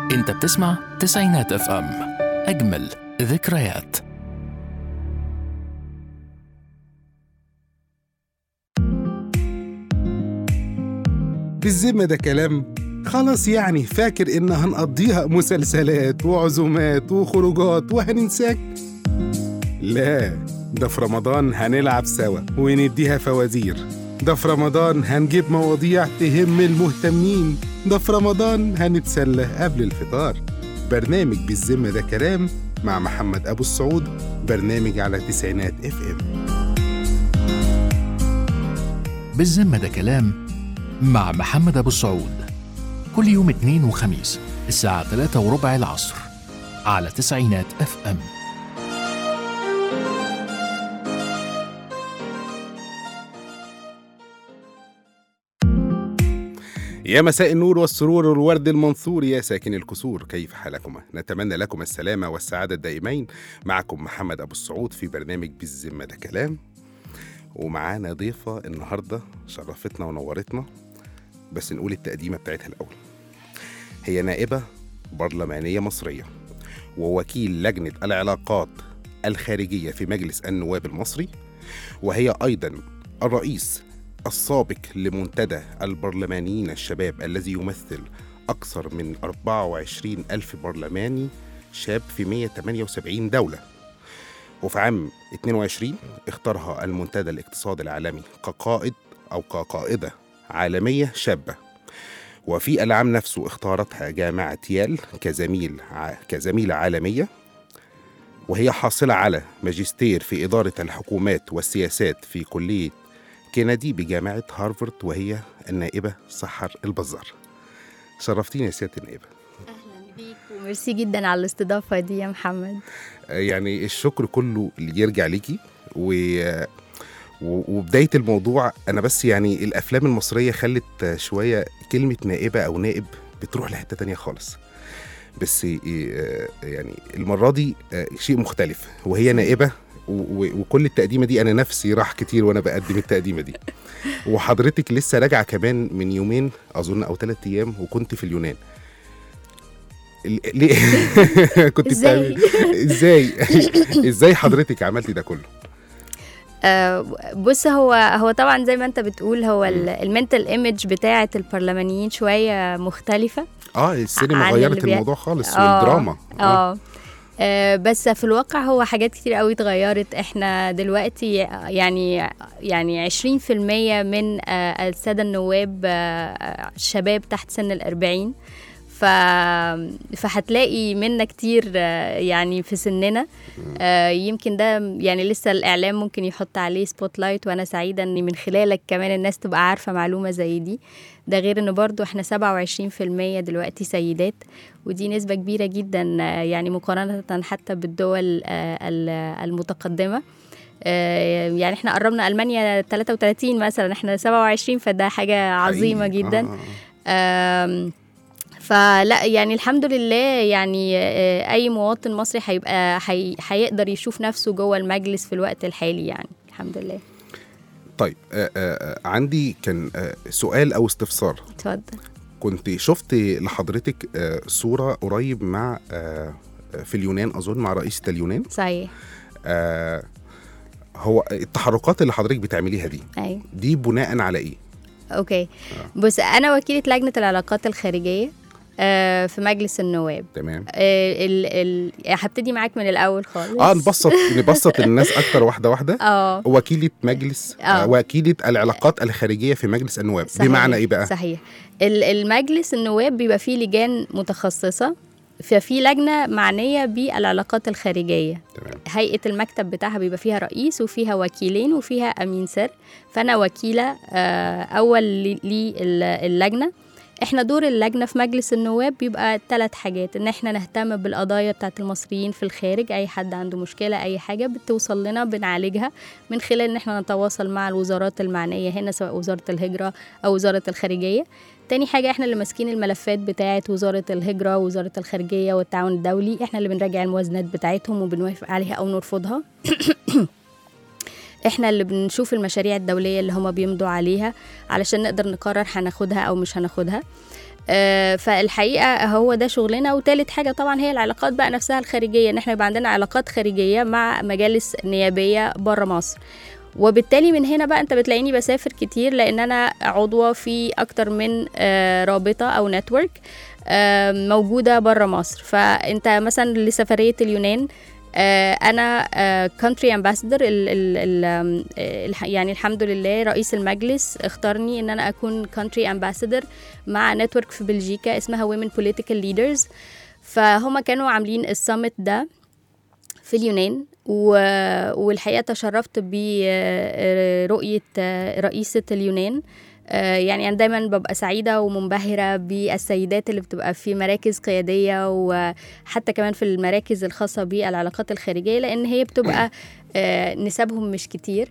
انت بتسمع تسعينات اف ام اجمل ذكريات بالذمة ده كلام خلاص يعني فاكر إن هنقضيها مسلسلات وعزومات وخروجات وهننساك لا ده في رمضان هنلعب سوا ونديها فوازير ده في رمضان هنجيب مواضيع تهم المهتمين ده في رمضان هنتسلى قبل الفطار برنامج بالذمة ده كلام مع محمد أبو السعود برنامج على تسعينات اف ام بالذمة ده كلام مع محمد أبو السعود كل يوم اثنين وخميس الساعة 3 وربع العصر على تسعينات اف ام يا مساء النور والسرور والورد المنثور يا ساكن الكسور كيف حالكما؟ نتمنى لكم السلامة والسعادة الدائمين معكم محمد أبو السعود في برنامج بالذمة ده كلام ومعانا ضيفة النهاردة شرفتنا ونورتنا بس نقول التقديمة بتاعتها الأول هي نائبة برلمانية مصرية ووكيل لجنة العلاقات الخارجية في مجلس النواب المصري وهي أيضا الرئيس السابق لمنتدى البرلمانيين الشباب الذي يمثل أكثر من 24 ألف برلماني شاب في 178 دولة وفي عام 22 اختارها المنتدى الاقتصادي العالمي كقائد أو كقائدة عالمية شابة وفي العام نفسه اختارتها جامعة يال كزميل ع- كزميلة عالمية وهي حاصلة على ماجستير في إدارة الحكومات والسياسات في كلية كندي بجامعة هارفارد وهي النائبة سحر البزار شرفتيني يا سيادة النائبة اهلا بيك وميرسي جدا على الاستضافه دي يا محمد آه، يعني الشكر كله اللي يرجع ليكي و و- وبداية الموضوع أنا بس يعني الأفلام المصرية خلت آه، شوية كلمة نائبة أو نائب بتروح لحتة تانية خالص بس آه، يعني المرة دي آه، شيء مختلف وهي نائبة و- و- وكل التقديمة دي أنا نفسي راح كتير وأنا بقدم التقديمة دي وحضرتك لسه راجعة كمان من يومين أظن أو ثلاثة أيام وكنت في اليونان ال- ليه كنت إزاي؟ بتعملي ازاي ازاي حضرتك عملتي ده كله آه بص هو هو طبعا زي ما انت بتقول هو المنتال ايمج بتاعه البرلمانيين شويه مختلفه اه السينما عن غيرت اللي بي- الموضوع خالص آه، والدراما اه آه، بس في الواقع هو حاجات كتير قوي اتغيرت احنا دلوقتي يعني يعني 20% من آه، السادة النواب آه، شباب تحت سن الأربعين ف... فهتلاقي منا كتير آه، يعني في سننا آه، يمكن ده يعني لسه الإعلام ممكن يحط عليه سبوت لايت وأنا سعيدة إن من خلالك كمان الناس تبقى عارفة معلومة زي دي ده غير إن برضو إحنا 27% دلوقتي سيدات ودي نسبة كبيرة جدا آه، يعني مقارنة حتى بالدول آه، ال- المتقدمة آه، يعني احنا قربنا ألمانيا 33 مثلا احنا 27 فده حاجة عظيمة حقيقي. جدا آه، آه. آم، فلا يعني الحمد لله يعني آه، اي مواطن مصري هيبقى هي- هيقدر يشوف نفسه جوه المجلس في الوقت الحالي يعني الحمد لله طيب آه آه آه، عندي كان آه سؤال او استفسار اتفضل كنت شفت لحضرتك آه صورة قريب مع آه في اليونان اظن مع رئيسة اليونان صحيح آه هو التحركات اللي حضرتك بتعمليها دي ايوه دي بناء على ايه اوكي بص انا وكيله لجنه العلاقات الخارجيه آه، في مجلس النواب تمام آه، ال ال هبتدي معاك من الاول خالص اه نبسط نبسط الناس اكتر واحده واحده اه وكيلة مجلس آه. آه. وكيلة العلاقات الخارجية في مجلس النواب صحيح. بمعنى ايه بقى؟ صحيح ال- المجلس النواب بيبقى فيه لجان متخصصة ففي لجنة معنية بالعلاقات الخارجية تمام هيئة المكتب بتاعها بيبقى فيها رئيس وفيها وكيلين وفيها أمين سر فأنا وكيلة آه، أول للجنة احنا دور اللجنة في مجلس النواب بيبقى ثلاث حاجات ان احنا نهتم بالقضايا بتاعت المصريين في الخارج اي حد عنده مشكلة اي حاجة بتوصل لنا بنعالجها من خلال ان احنا نتواصل مع الوزارات المعنية هنا سواء وزارة الهجرة او وزارة الخارجية تاني حاجة احنا اللي ماسكين الملفات بتاعة وزارة الهجرة ووزارة الخارجية والتعاون الدولي احنا اللي بنراجع الموازنات بتاعتهم وبنوافق عليها او نرفضها احنا اللي بنشوف المشاريع الدولية اللي هما بيمضوا عليها علشان نقدر نقرر هناخدها او مش هناخدها آه، فالحقيقه هو ده شغلنا وتالت حاجه طبعا هي العلاقات بقى نفسها الخارجيه ان احنا يبقى عندنا علاقات خارجيه مع مجالس نيابيه بره مصر وبالتالي من هنا بقى انت بتلاقيني بسافر كتير لان انا عضوه في اكتر من آه، رابطه او نتورك موجوده بره مصر فانت مثلا لسفريه اليونان آه، انا كونتري امباسدور يعني الحمد لله رئيس المجلس اختارني ان انا اكون كونتري امباسدور مع نتورك في بلجيكا اسمها Women Political Leaders فهم كانوا عاملين السمت ده في اليونان و- والحقيقه تشرفت برؤيه رئيسه اليونان آه، يعني انا دايما ببقى سعيده ومنبهره بالسيدات اللي بتبقى في مراكز قياديه وحتى كمان في المراكز الخاصه بالعلاقات الخارجيه لان هي بتبقى آه، نسبهم مش كتير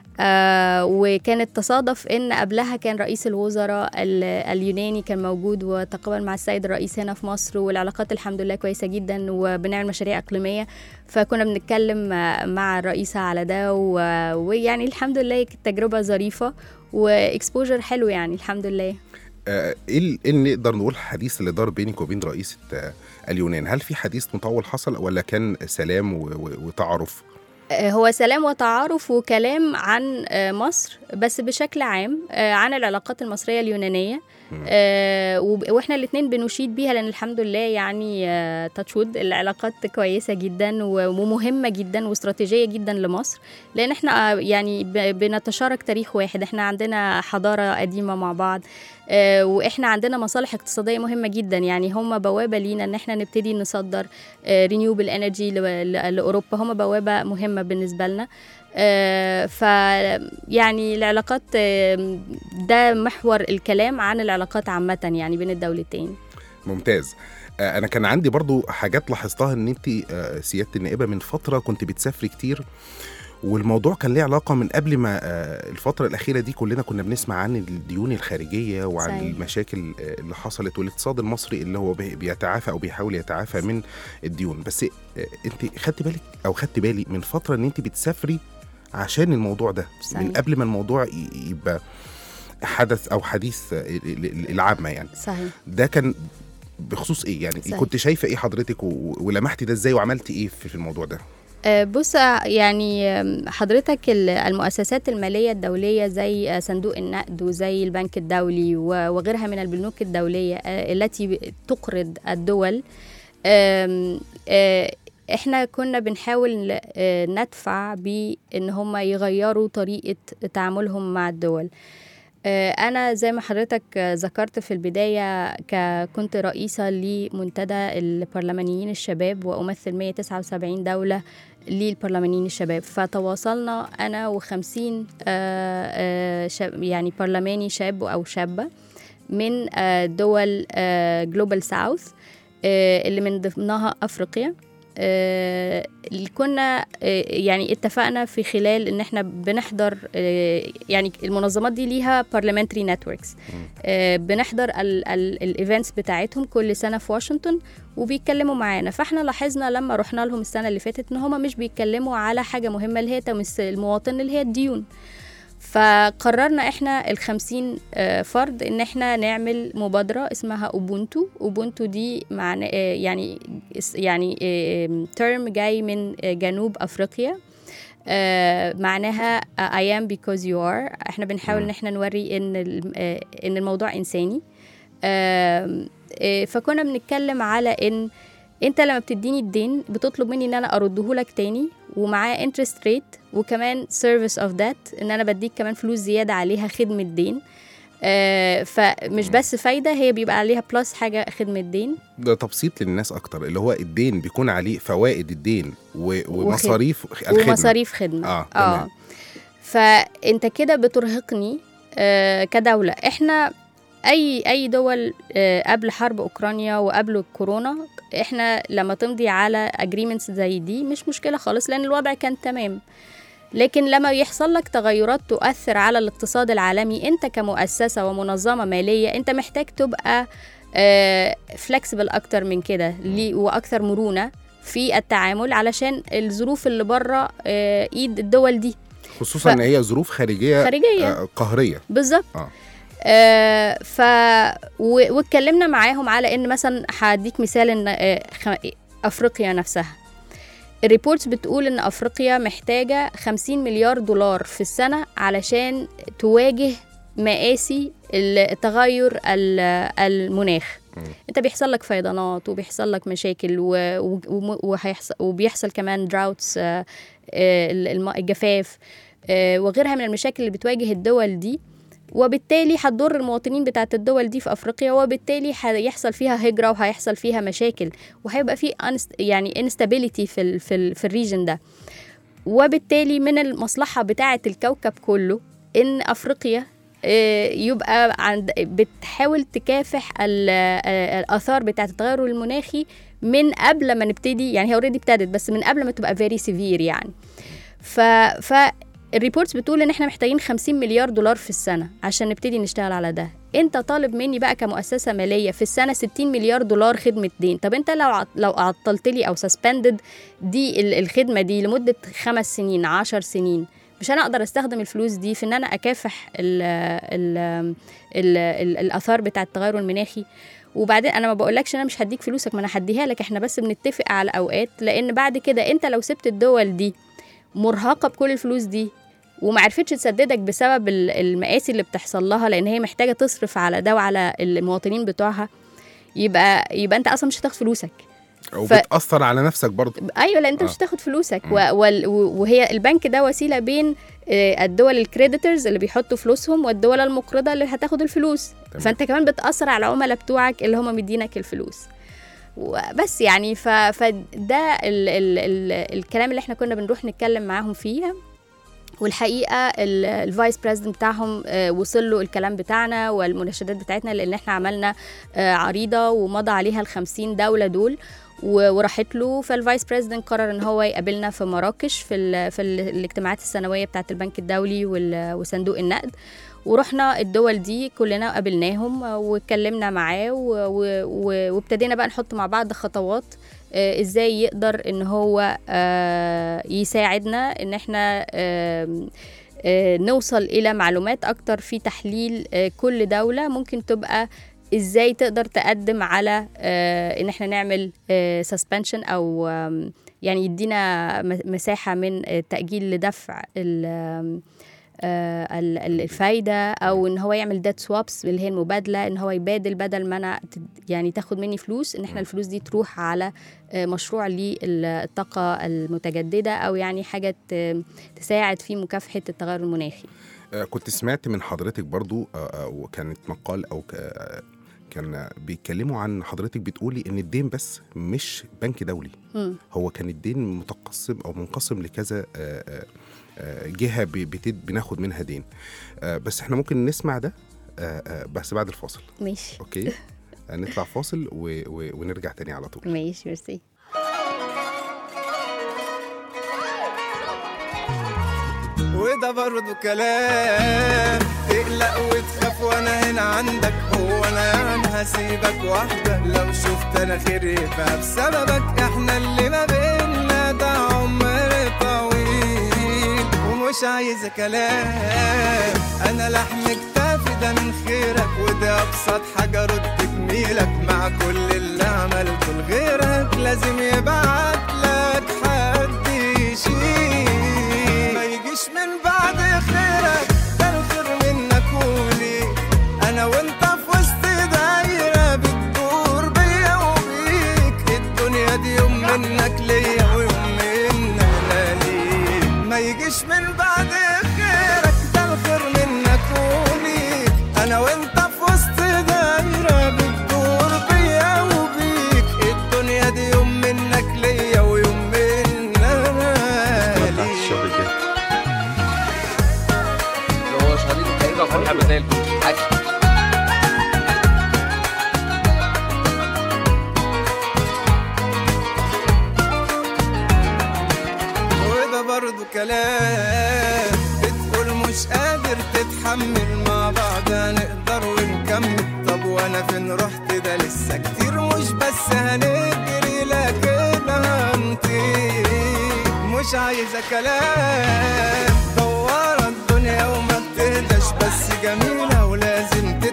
آه وكانت تصادف ان قبلها كان رئيس الوزراء ال- اليوناني كان موجود وتقابل مع السيد الرئيس هنا في مصر والعلاقات الحمد لله كويسه جدا وبنعمل مشاريع اقليميه فكنا بنتكلم آه، مع الرئيسه على ده و- ويعني الحمد لله كانت تجربه ظريفه واكسبوجر حلو يعني الحمد لله آه، ايه ال- إيه اللي نقدر نقول الحديث اللي دار بينك وبين رئيسة آه، اليونان هل في حديث مطول حصل ولا كان سلام و- و- وتعارف آه، هو سلام وتعارف وكلام عن آه، مصر بس بشكل عام آه، عن العلاقات المصرية اليونانية آه، وب- واحنا الاثنين بنشيد بيها لان الحمد لله يعني تاتشود العلاقات كويسه جدا و- ومهمه جدا واستراتيجيه جدا لمصر لان احنا آه، يعني ب- بنتشارك تاريخ واحد احنا عندنا حضاره قديمه مع بعض آه، واحنا عندنا مصالح اقتصاديه مهمه جدا يعني هم بوابه لينا ان احنا نبتدي نصدر رينيوبل انرجي لاوروبا هم بوابه مهمه بالنسبه لنا آه، ف يعني العلاقات آه، ده محور الكلام عن العلاقات عامة يعني بين الدولتين ممتاز آه، انا كان عندي برضو حاجات لاحظتها ان انت آه، سياده النائبه من فتره كنت بتسافري كتير والموضوع كان ليه علاقه من قبل ما آه، الفتره الاخيره دي كلنا كنا بنسمع عن الديون الخارجيه وعن صحيح. المشاكل آه، اللي حصلت والاقتصاد المصري اللي هو بي- بيتعافى او بيحاول يتعافى من الديون بس آه، انت خدت بالك او خدت بالي من فتره ان انت بتسافري عشان الموضوع ده صحيح. من قبل ما الموضوع ي- يبقى حدث او حديث آه، ال- ال- العامه يعني صحيح ده كان بخصوص ايه يعني صحيح. كنت شايفه ايه حضرتك و- ولمحتي ده ازاي وعملتي ايه في في الموضوع ده آه، بص آه، يعني آم، حضرتك ال- المؤسسات المالية الدولية زي آه، صندوق النقد وزي البنك الدولي و- وغيرها من البنوك الدولية آه، التي ب- تقرض الدول آم، آه، احنا كنا بنحاول آه، ندفع بان هم يغيروا طريقة تعاملهم مع الدول آه، أنا زي ما حضرتك آه، ذكرت في البداية ك- كنت رئيسة لمنتدى البرلمانيين الشباب وأمثل 179 دولة للبرلمانيين الشباب فتواصلنا أنا وخمسين يعني برلماني شاب أو شابة من آه، دول جلوبال ساوث اللي من ضمنها أفريقيا آه، اللي كنا آه، يعني اتفقنا في خلال ان احنا بنحضر آه، يعني المنظمات دي ليها parliamentary networks آه، بنحضر الايفنتس بتاعتهم كل سنه في واشنطن وبيتكلموا معانا فاحنا لاحظنا لما رحنا لهم السنه اللي فاتت ان هما مش بيتكلموا على حاجه مهمه اللي هي تمس المواطن اللي هي الديون فقررنا احنا الخمسين آه، فرد ان احنا نعمل مبادرة اسمها اوبونتو اوبونتو دي معنى آه، يعني اس- يعني ترم جاي من آه، جنوب افريقيا آه، معناها آه، I am because you are احنا بنحاول ان احنا نوري ان الم- آه، ان الموضوع انساني آم، آه، فكنا بنتكلم على ان انت لما بتديني الدين بتطلب مني ان انا ارده لك تاني ومعاه انترست ريت وكمان سيرفيس اوف ذات ان انا بديك كمان فلوس زياده عليها خدمه دين آه فمش بس فايده هي بيبقى عليها بلس حاجه خدمه دين ده تبسيط للناس اكتر اللي هو الدين بيكون عليه فوائد الدين و... ومصاريف الخدمه ومصاريف خدمه اه تمام فانت كده بترهقني آه كدوله احنا اي اي دول آه قبل حرب اوكرانيا وقبل الكورونا احنا لما تمضي على اجريمنتس زي دي مش مشكله خالص لان الوضع كان تمام لكن لما يحصل لك تغيرات تؤثر على الاقتصاد العالمي انت كمؤسسه ومنظمه ماليه انت محتاج تبقى فلكسبل اكتر من كده لي- واكثر مرونه في التعامل علشان الظروف اللي بره آه، ايد الدول دي خصوصا ف- ان هي ظروف خارجيه خارجيه آه قهريه بالظبط آه. آه ف و- واتكلمنا معاهم على ان مثلا هديك مثال ان آه، خ- افريقيا نفسها الريبورتس بتقول ان افريقيا محتاجه 50 مليار دولار في السنه علشان تواجه مقاسي التغير ال- المناخ انت بيحصل لك فيضانات وبيحصل لك مشاكل و... و... وم- وهيحصل وبيحصل كمان دراوتس الجفاف آه، وغيرها من المشاكل اللي بتواجه الدول دي وبالتالي هتضر المواطنين بتاعت الدول دي في افريقيا وبالتالي هيحصل فيها هجره وهيحصل فيها مشاكل وهيبقى في unst- يعني instability في ال في ال في الريجن ده وبالتالي من المصلحه بتاعه الكوكب كله ان افريقيا آه، يبقى عند بتحاول تكافح ال- آه، الاثار بتاعه التغير المناخي من قبل ما نبتدي يعني هي اوريدي ابتدت بس من قبل ما تبقى فيري سيفير يعني ف ف الريبورتس بتقول ان احنا محتاجين 50 مليار دولار في السنه عشان نبتدي نشتغل على ده انت طالب مني بقى كمؤسسه ماليه في السنه 60 مليار دولار خدمه دين طب انت لو عط- لو عطلت لي او سسبندد دي ال- الخدمه دي لمده خمس سنين عشر سنين مش انا اقدر استخدم الفلوس دي في ان انا اكافح ال ال ال ال الاثار بتاع التغير المناخي وبعدين انا ما بقولكش انا مش هديك فلوسك ما انا هديها لك احنا بس بنتفق على اوقات لان بعد كده انت لو سبت الدول دي مرهقه بكل الفلوس دي وما عرفتش تسددك بسبب ال- المقاسي اللي بتحصل لها لان هي محتاجه تصرف على ده وعلى المواطنين بتوعها يبقى يبقى انت اصلا مش هتاخد فلوسك وبتاثر على نفسك برضه ايوه لان انت آه. مش هتاخد فلوسك و... وال- و... وهي البنك ده وسيله بين آه، الدول الكريديتورز اللي بيحطوا فلوسهم والدول المقرضه اللي هتاخد الفلوس تمام. فانت كمان بتاثر على العملاء بتوعك اللي هم مدينك الفلوس وبس يعني ف... فده ال... ال... ال... الكلام اللي احنا كنا بنروح نتكلم معاهم فيه والحقيقه ال- الفايس بريزيدنت بتاعهم آه، وصل له الكلام بتاعنا والمناشدات بتاعتنا لان احنا عملنا آه، عريضه ومضى عليها ال 50 دوله دول و- وراحت له فالفايس بريزيدنت قرر ان هو يقابلنا في مراكش في ال في ال الاجتماعات السنويه بتاعه البنك الدولي وال- وصندوق النقد ورحنا الدول دي كلنا وقابلناهم واتكلمنا معاه و- و- و- وابتدينا بقى نحط مع بعض خطوات آه، ازاي يقدر ان هو آه، يساعدنا ان احنا آم، آه، نوصل الى معلومات اكتر في تحليل آه، كل دوله ممكن تبقى ازاي تقدر تقدم على آه، ان احنا نعمل سسبنشن او آم، يعني يدينا م- مساحه من آه، تاجيل لدفع ال- آم، آه، ال- ال- الفايده او ان هو يعمل ديت سوابس اللي هي المبادله ان هو يبادل بدل ما انا تد- يعني تاخد مني فلوس ان احنا الفلوس دي تروح على آه، مشروع للطاقه المتجدده او يعني حاجه ت- تساعد في مكافحه التغير المناخي آه، كنت سمعت من حضرتك برضو آه، آه، وكانت مقال او ك- آه، كان بيتكلموا عن حضرتك بتقولي ان الدين بس مش بنك دولي مم. هو كان الدين متقسم او منقسم لكذا آه، آه، آه، جهه ب- بتد- بناخد منها دين آه، بس احنا ممكن نسمع ده آه، آه، بس بعد الفاصل ماشي اوكي آه، نطلع فاصل و... و... ونرجع تاني على طول ماشي ميرسي وده برضه كلام تقلق وتخاف وانا هنا عندك هو انا يعني هسيبك وحدك لو شفت انا خير يبقى بسببك احنا اللي ما بينا ده عمر طويل ومش عايزة كلام انا لحم كتافي ده من خيرك وده ابسط حاجة رد جميلك مع كل اللي عملته لغيرك لازم يبعت لك حد يشيل ما يجيش من بعد خيرك ده الخير منك وليك انا وانت في وسط دايرة بتدور بيا وبيك الدنيا دي يوم منك ليا ويوم منك انا ليك ما يجيش من بعد خيرك ده الخير منك وليك انا وانت في وسط دايرة بتدور بيا وبيك الدنيا دي يوم منك ليا ويوم منك انا ليك اللي هو شهادة التقريب او فرحة بداية الحاج وده برضه كلام بتقول مش قادر تتحمل مع بعض هنقدر ونكمل طب وانا فين رحت ده لسه كتير مش بس هنجري لكن هنطير مش عايزة كلام دوارة الدنيا وما بتهداش بس جميلة ولازم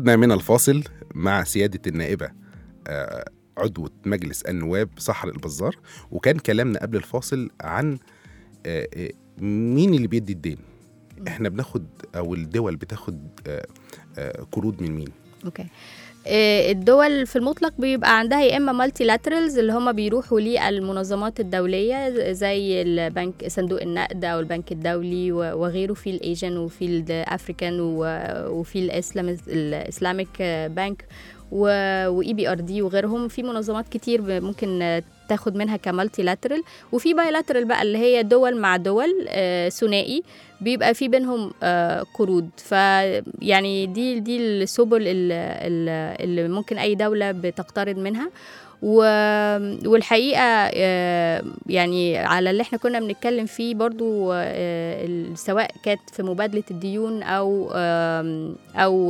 عدنا من الفاصل مع سيادة النائبة آه، عضوة مجلس النواب صحر البزار وكان كلامنا قبل الفاصل عن آه، آه، مين اللي بيدي الدين احنا بناخد او الدول بتاخد آه، آه، قروض من مين اوكي آه، الدول في المطلق بيبقى عندها يا اما مالتي لاترالز اللي هم بيروحوا للمنظمات الدوليه زي البنك صندوق النقد او البنك الدولي و- وغيره في الايجن وفي الافريكان وفي الاسلام الاسلاميك بانك واي بي ار دي وغيرهم في منظمات كتير ب- ممكن آه، تاخد منها كمالتي لاترال وفي بايلاترال بقى اللي هي دول مع دول آه، ثنائي بيبقى في بينهم آه، قروض فيعني دي دي السبل ال- ال- اللي ممكن اي دوله بتقترض منها و- والحقيقه آه، يعني على اللي احنا كنا بنتكلم فيه برضو آه، ال- سواء كانت في مبادله الديون او آم، او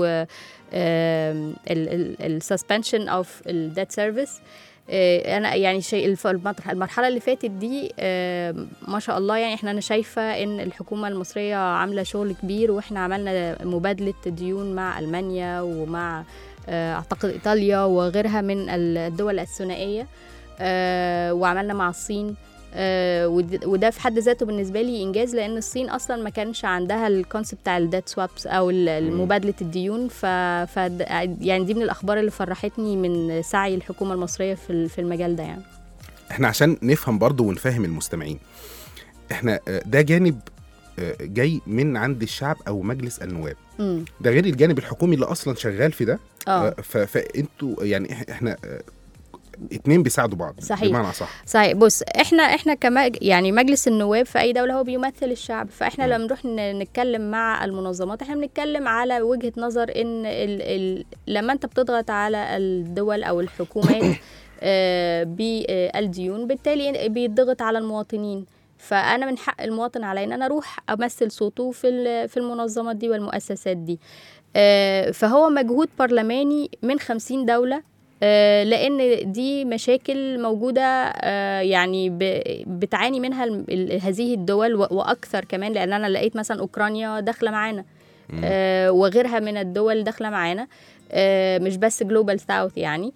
السسبنشن اوف الديت سيرفيس انا يعني شيء الف- المطرح- المرحله اللي فاتت دي آه، ما شاء الله يعني احنا انا شايفه ان الحكومه المصريه عامله شغل كبير واحنا عملنا مبادله ديون مع المانيا ومع آه، اعتقد ايطاليا وغيرها من الدول الثنائيه آه، وعملنا مع الصين آه، ود- وده في حد ذاته بالنسبه لي انجاز لان الصين اصلا ما كانش عندها الكونسبت بتاع الديت سوابس او ال- مبادله الديون ف, ف يعني دي من الاخبار اللي فرحتني من سعي الحكومه المصريه في ال- في المجال ده يعني احنا عشان نفهم برضو ونفهم المستمعين احنا آه، ده جانب آه، جاي من عند الشعب او مجلس النواب امم ده غير الجانب الحكومي اللي اصلا شغال في ده اه آه، ف- فانتوا يعني إح- احنا آه، اتنين بيساعدوا بعض صحيح. بمعنى صح صحيح بص احنا احنا كما يعني مجلس النواب في اي دوله هو بيمثل الشعب فاحنا مم. لما نروح ن- نتكلم مع المنظمات احنا بنتكلم على وجهه نظر ان ال ال لما انت بتضغط على الدول او الحكومات آه، بالديون بالتالي بيضغط على المواطنين فانا من حق المواطن علي ان انا اروح امثل صوته في ال- في المنظمات دي والمؤسسات دي آه، فهو مجهود برلماني من 50 دوله آه، لان دي مشاكل موجوده آه، يعني ب- بتعاني منها الم- ال- هذه الدول و- واكثر كمان لان انا لقيت مثلا اوكرانيا داخله معانا مم. آه، وغيرها من الدول داخله معانا آه، مش بس جلوبال ساوث يعني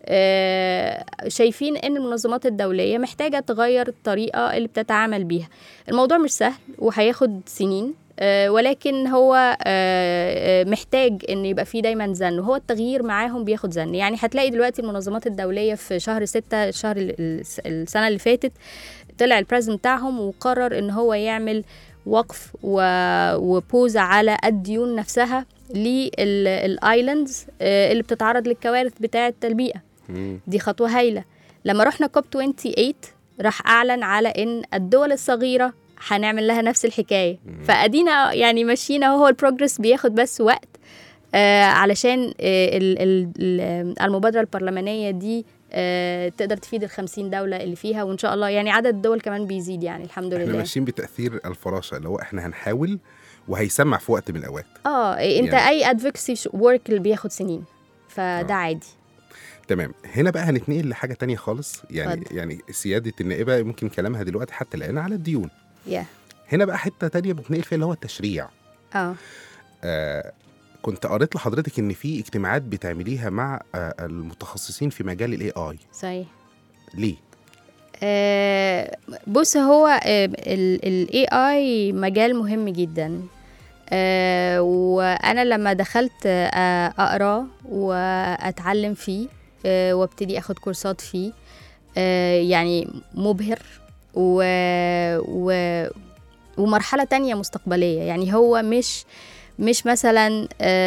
آه، شايفين ان المنظمات الدوليه محتاجه تغير الطريقه اللي بتتعامل بيها الموضوع مش سهل وهياخد سنين آه، ولكن هو آه، آه، محتاج ان يبقى فيه دايما زن وهو التغيير معاهم بياخد زن يعني هتلاقي دلوقتي المنظمات الدوليه في شهر ستة الشهر ال- ال- السنه اللي فاتت طلع البريزنت بتاعهم وقرر ان هو يعمل وقف و- وبوز على الديون نفسها للايلاندز اللي بتتعرض للكوارث بتاعه البيئه مم. دي خطوه هايله لما رحنا كوب 28 راح اعلن على ان الدول الصغيره هنعمل لها نفس الحكايه فادينا يعني ماشيين اهو هو البروجرس بياخد بس وقت آه علشان آه ال- ال- ال- المبادره البرلمانيه دي آه تقدر تفيد ال 50 دوله اللي فيها وان شاء الله يعني عدد الدول كمان بيزيد يعني الحمد احنا لله ماشيين بتاثير الفراشه اللي هو احنا هنحاول وهيسمع في وقت من الاوقات اه انت يعني- اي ادفوكسي ورك اللي بياخد سنين فده آه. عادي تمام هنا بقى هنتنقل لحاجه تانية خالص يعني اتفضل. يعني سياده النائبه ممكن كلامها دلوقتي حتى الان على الديون يا هنا بقى حته تانية بنتنقل فيها اللي هو التشريع اه آه كنت قريت لحضرتك ان في اجتماعات بتعمليها مع آه المتخصصين في مجال الاي اي صحيح ليه آه، بص هو الاي اي مجال مهم جدا آه، وانا لما دخلت آه، اقرا واتعلم فيه آه، وابتدي اخد كورسات فيه آه، يعني مبهر و... و... ومرحله تانية مستقبليه يعني هو مش مش مثلا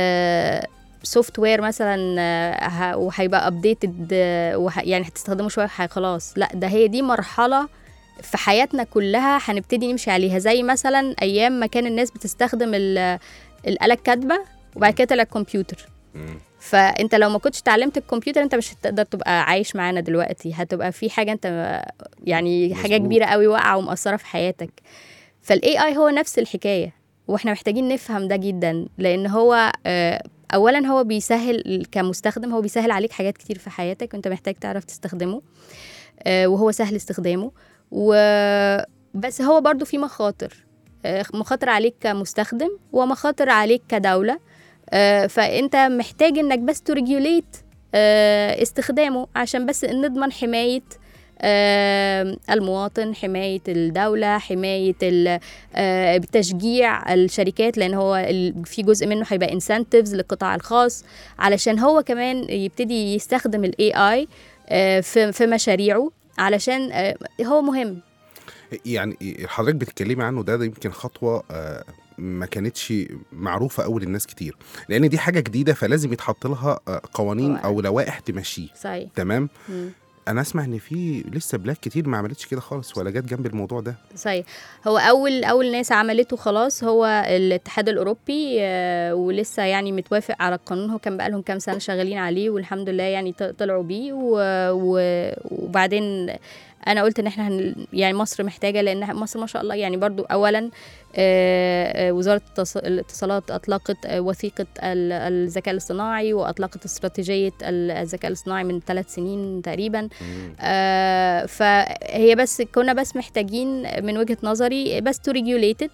سوفت وير مثلا آه، ه- وهيبقى ابديتد يعني هتستخدمه شويه وح- خلاص لا ده هي دي مرحله في حياتنا كلها هنبتدي نمشي عليها زي مثلا ايام ما كان الناس بتستخدم ال- الاله الكاتبه وبعد كده طلع الكمبيوتر مم. فانت لو ما كنتش اتعلمت الكمبيوتر انت مش هتقدر تبقى عايش معانا دلوقتي هتبقى في حاجه انت يعني حاجه مظبوط. كبيره قوي واقعه ومأثره في حياتك فالاي اي هو نفس الحكايه واحنا محتاجين نفهم ده جدا لان هو آه، اولا هو بيسهل كمستخدم هو بيسهل عليك حاجات كتير في حياتك وانت محتاج تعرف تستخدمه آه، وهو سهل استخدامه و بس هو برضو في مخاطر آه، مخاطر عليك كمستخدم ومخاطر عليك كدولة آه، فانت محتاج انك بس تريجوليت استخدامه عشان بس نضمن حمايه آه، المواطن حماية الدولة حماية ال- آه، تشجيع الشركات لأن هو ال- في جزء منه هيبقى انسنتيفز للقطاع الخاص علشان هو كمان يبتدي يستخدم ال AI آه، في في مشاريعه علشان آه، هو مهم يعني حضرتك بتتكلمي عنه ده, ده يمكن خطوه آه، ما كانتش معروفه قوي للناس كتير لان دي حاجه جديده فلازم يتحط لها آه، قوانين او لوائح تمشيه صحيح تمام مم. انا اسمع ان في لسه بلاد كتير ما عملتش كده خالص ولا جت جنب الموضوع ده صحيح هو اول اول ناس عملته خلاص هو الاتحاد الاوروبي آه، ولسه يعني متوافق على القانون هو كان بقالهم كام سنه شغالين عليه والحمد لله يعني ط- طلعوا بيه و- و- وبعدين انا قلت ان احنا هن يعني مصر محتاجه لان مصر ما شاء الله يعني برضو اولا آه، آه، وزاره التص- الاتصالات اطلقت آه، وثيقه ال- الذكاء الاصطناعي واطلقت استراتيجيه ال- الذكاء الاصطناعي من ثلاث سنين تقريبا آه، فهي بس كنا بس محتاجين من وجهة نظري بس تو ريجوليتد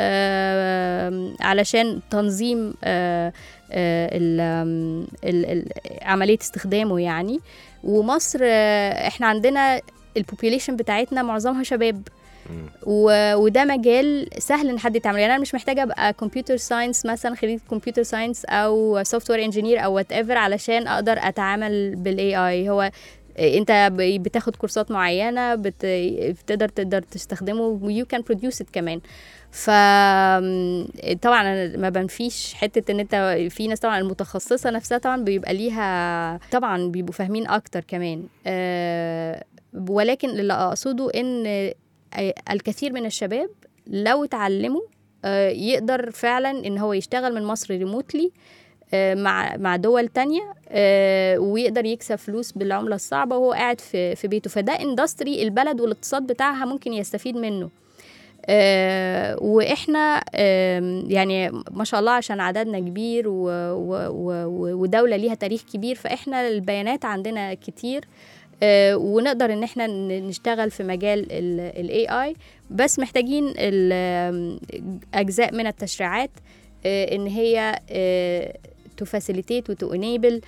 علشان تنظيم آه، آه، ال- آم، ال- ال- عملية استخدامه يعني ومصر آه، احنا عندنا البوبيوليشن بتاعتنا معظمها شباب مم. و... وده مجال سهل ان حد يتعمل يعني انا مش محتاجه ابقى كمبيوتر ساينس مثلا خريج كمبيوتر ساينس او سوفت وير انجينير او وات ايفر علشان اقدر اتعامل بالاي اي هو انت ب- بتاخد كورسات معينه بت... بتقدر تقدر تستخدمه ويو كان بروديوس كمان ف طبعا أنا ما بنفيش حته ان انت في ناس طبعا المتخصصه نفسها طبعا بيبقى ليها طبعا بيبقوا فاهمين اكتر كمان أه ولكن اللي اقصده ان آه، الكثير من الشباب لو اتعلموا آه، يقدر فعلا ان هو يشتغل من مصر ريموتلي مع مع دول تانية آه، ويقدر يكسب فلوس بالعملة الصعبة وهو قاعد في في بيته فده اندستري البلد والاقتصاد بتاعها ممكن يستفيد منه آه، واحنا آم، يعني ما شاء الله عشان عددنا كبير و و و ودوله ليها تاريخ كبير فاحنا البيانات عندنا كتير آه، ونقدر ان احنا ن- نشتغل في مجال الاي اي بس محتاجين ال- آم، اجزاء من التشريعات آه، ان هي تفاسيليتيت وتونيبل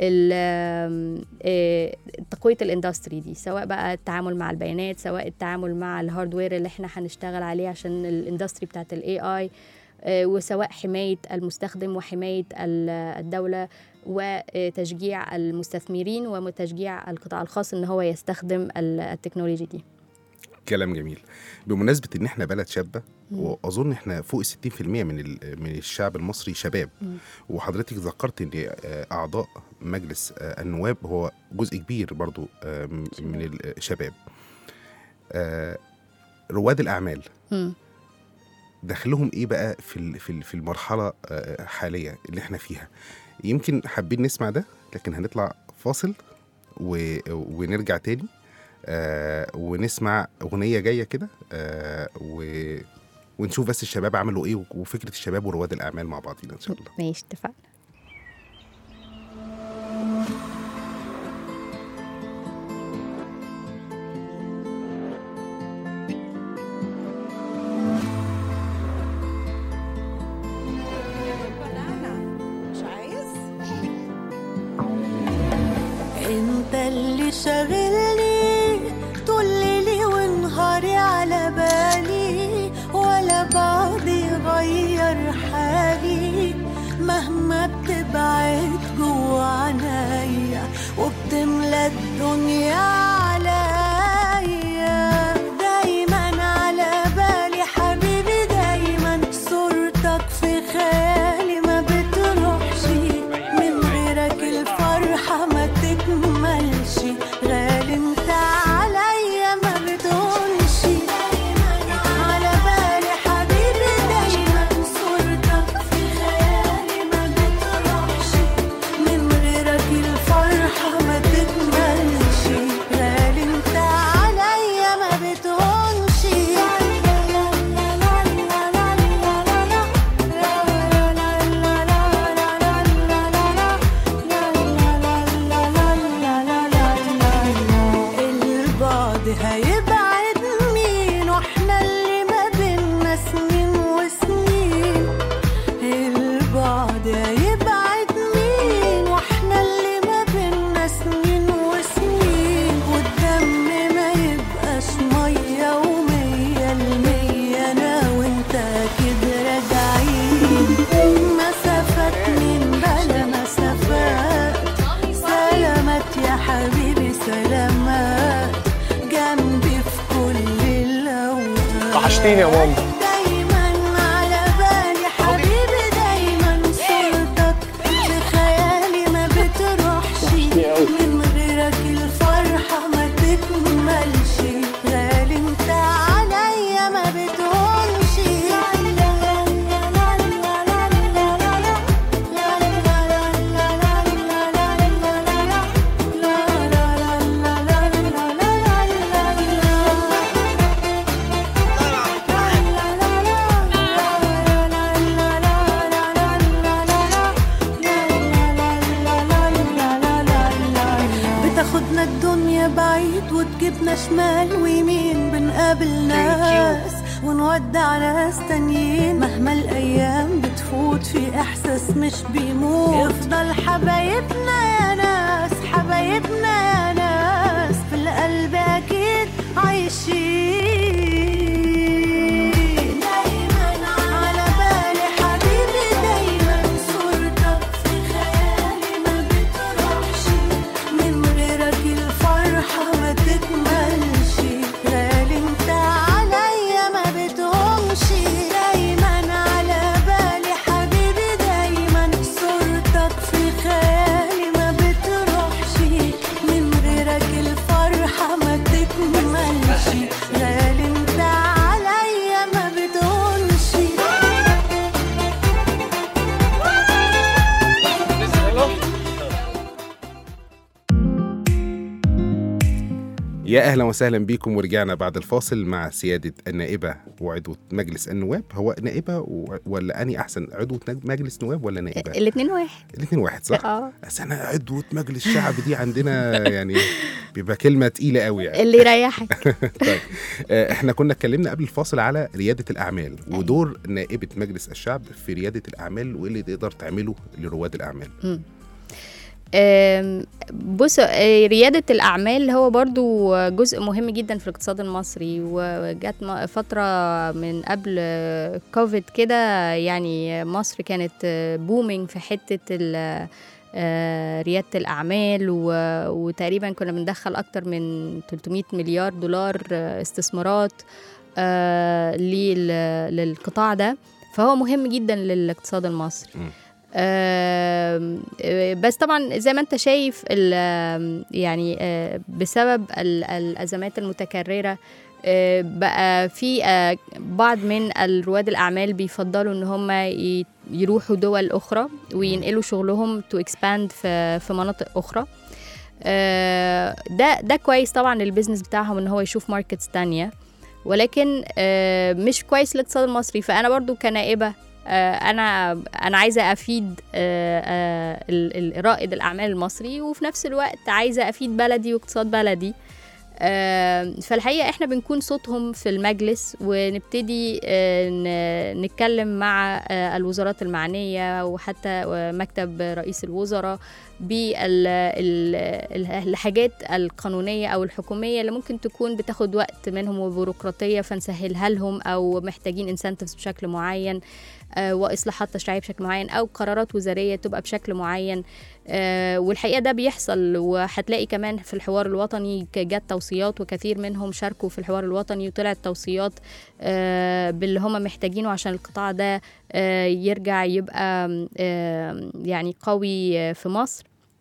تقويه الاندستري دي سواء بقى التعامل مع البيانات سواء التعامل مع الهاردوير اللي احنا هنشتغل عليه عشان الاندستري بتاعت الاي اي وسواء حمايه المستخدم وحمايه ال- الدوله وتشجيع المستثمرين وتشجيع القطاع الخاص ان هو يستخدم ال- التكنولوجي دي كلام جميل بمناسبه ان احنا بلد شابه واظن احنا فوق 60% من ال- من الشعب المصري شباب وحضرتك ذكرت ان آه، اعضاء مجلس آه، النواب هو جزء كبير برضو آه، م- من الشباب آه، رواد الاعمال مم. دخلهم ايه بقى في ال- في ال- في المرحله آه، حاليا اللي احنا فيها يمكن حابين نسمع ده لكن هنطلع فاصل و... ونرجع تاني آه ونسمع اغنيه جايه كده آه و... ونشوف بس الشباب عملوا ايه وفكره الشباب ورواد الاعمال مع بعضينا ان شاء الله ماشي اتفقنا مش عايز انت اللي شاغلني طول ليلي ونهاري على بالي ولا بعض يغير حالي مهما بتبعد جوا عنايا وبتملى الدنيا عليا دايما على بالي حبيبي دايما صورتك في خيالي ما بتروحش من غيرك الفرحة ما تكملش غالي انت عليا ما بتقولش على بالي حبيبي دايما صورتك في خيالي ما بتروحش من غيرك الفرحة ما تكملش غالي انت عليا ما بتقولش البعد هيبعد مين واحنا اللي ما بينا سنين وسنين البعد هيبعد وحشتيني يا ماما دايما على بالي حبيبي دايما صورتك في خيالي ما بتروحش من غيرك الفرحة ما تكملش غالي انت عليا ما بتهونش بتاخدنا الدنيا بعيد وتجيبنا شمال ويمين بنقابل ناس ونودع ناس تانيين مهما الايام بتفوت في احساس مش بيموت يفضل حبايبنا يا ناس حبايبنا يا ناس في القلب اكيد عايشين دايما على بالي حبيبي دايما صورتك في خيالي ما بتروحش من غيرك الفرحة ما تكملش غالي انت عليا ما بتهمش دايما على بالي حبيبي دايما صورتك في خيالي ما بتروحش من غيرك الفرحة ما تكملش غالي انت عليا ما بتهمش يا اهلا وسهلا بيكم ورجعنا بعد الفاصل مع سياده النائبه وعضوه مجلس النواب هو نائبه و- ولا اني احسن عضوه نج- مجلس نواب ولا نائبه الاثنين واحد الاثنين واحد صح اه بس انا عضوه مجلس الشعب دي عندنا يعني بيبقى كلمه تقيله قوي يعني اللي يريحك طيب آه، احنا كنا اتكلمنا قبل الفاصل على رياده الاعمال ودور نائبه مجلس الشعب في رياده الاعمال وايه اللي تقدر تعمله لرواد الاعمال أم، بص آه، ريادة الأعمال هو برضو جزء مهم جدا في الاقتصاد المصري وجات م- فترة من قبل آه، كوفيد كده يعني مصر كانت بومينج في حتة ال- آه، ريادة الأعمال و- وتقريبا كنا بندخل أكتر من 300 مليار دولار آه، استثمارات آه، لل- للقطاع ده فهو مهم جدا للاقتصاد المصري مم. آم، آه، بس طبعا زي ما انت شايف ال- آم، يعني آه، بسبب ال- الازمات المتكرره آه، بقى في آه، بعض من رواد الاعمال بيفضلوا ان هم ي- يروحوا دول اخرى وينقلوا شغلهم تو اكسباند في في مناطق اخرى آه، ده ده كويس طبعا للبيزنس بتاعهم ان هو يشوف ماركتس تانية ولكن آه، مش كويس للاقتصاد المصري فانا برضو كنائبه آه، انا انا عايزه افيد آه، آه، ال- ال- رائد الاعمال المصري وفي نفس الوقت عايزه افيد بلدي واقتصاد بلدي آه، فالحقيقه احنا بنكون صوتهم في المجلس ونبتدي آه، ن- نتكلم مع آه، الوزارات المعنيه وحتى آه، مكتب رئيس الوزراء بالحاجات القانونيه او الحكوميه اللي ممكن تكون بتاخد وقت منهم وبيروقراطيه فنسهلها لهم او محتاجين انسنتفز بشكل معين آه، واصلاحات تشريعيه بشكل معين او قرارات وزاريه تبقى بشكل معين آه، والحقيقه ده بيحصل وهتلاقي كمان في الحوار الوطني ك- جت توصيات وكثير منهم شاركوا في الحوار الوطني وطلعت توصيات آه، باللي هم محتاجينه عشان القطاع ده آه، يرجع يبقى آه، يعني قوي آه، في مصر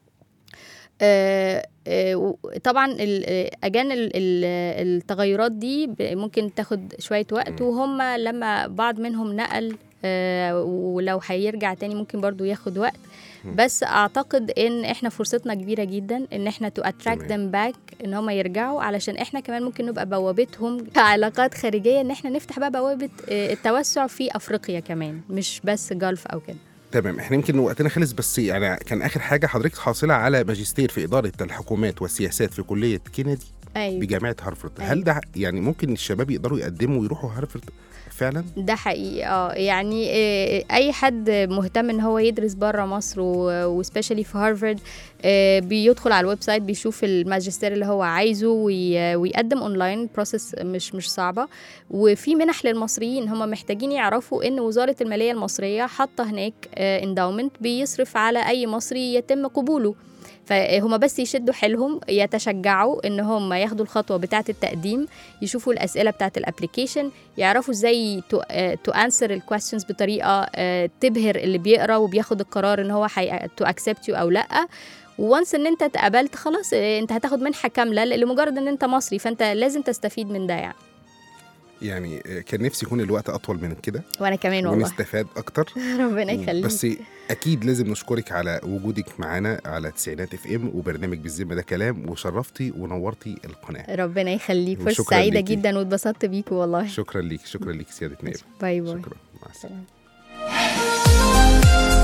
آه، آه، و- طبعا ال- آه، اجان ال- ال- التغيرات دي ب- ممكن تاخد شويه وقت وهم لما بعض منهم نقل آه، ولو هيرجع تاني ممكن برضو ياخد وقت بس اعتقد ان احنا فرصتنا كبيره جدا ان احنا تو اتراكت تمام. ذم باك ان هم يرجعوا علشان احنا كمان ممكن نبقى بوابتهم كعلاقات خارجيه ان احنا نفتح بقى بوابه آه، التوسع في افريقيا كمان مش بس جلف او كده تمام احنا يمكن وقتنا خلص بس يعني كان اخر حاجه حضرتك حاصله على ماجستير في اداره الحكومات والسياسات في كليه كينيدي ايوه بجامعه هارفرد أيوة. هل ده يعني ممكن الشباب يقدروا يقدموا ويروحوا هارفرد فعلا ده حقيقي اه يعني آه، اي حد مهتم ان هو يدرس بره مصر وسبيشالي في هارفارد آه، بيدخل على الويب سايت بيشوف الماجستير اللي هو عايزه وي- ويقدم اونلاين بروسيس مش مش صعبه وفي منح للمصريين هم محتاجين يعرفوا ان وزاره الماليه المصريه حاطه هناك انداومنت بيصرف على اي مصري يتم قبوله فهما بس يشدوا حيلهم يتشجعوا ان هم ياخدوا الخطوه بتاعه التقديم يشوفوا الاسئله بتاعه الابلكيشن يعرفوا ازاي تو انسر الكويستشنز بطريقه آه، تبهر اللي بيقرا وبياخد القرار ان هو تو اكسبت يو او لا وانس ان انت اتقبلت خلاص آه، انت هتاخد منحه كامله لمجرد ان انت مصري فانت لازم تستفيد من ده يعني يعني آه، كان نفسي يكون الوقت اطول من كده وانا كمان والله ونستفاد اكتر ربنا يخليك بس اكيد لازم نشكرك على وجودك معانا على تسعينات اف ام وبرنامج بالذمه ده كلام وشرفتي ونورتي القناه ربنا يخليك فرصه وشكراً سعيده ليكي. جدا واتبسطت بيكوا والله شكرا ليك شكرا ليك سياده نائب باي باي شكرا مع السلامه سلام.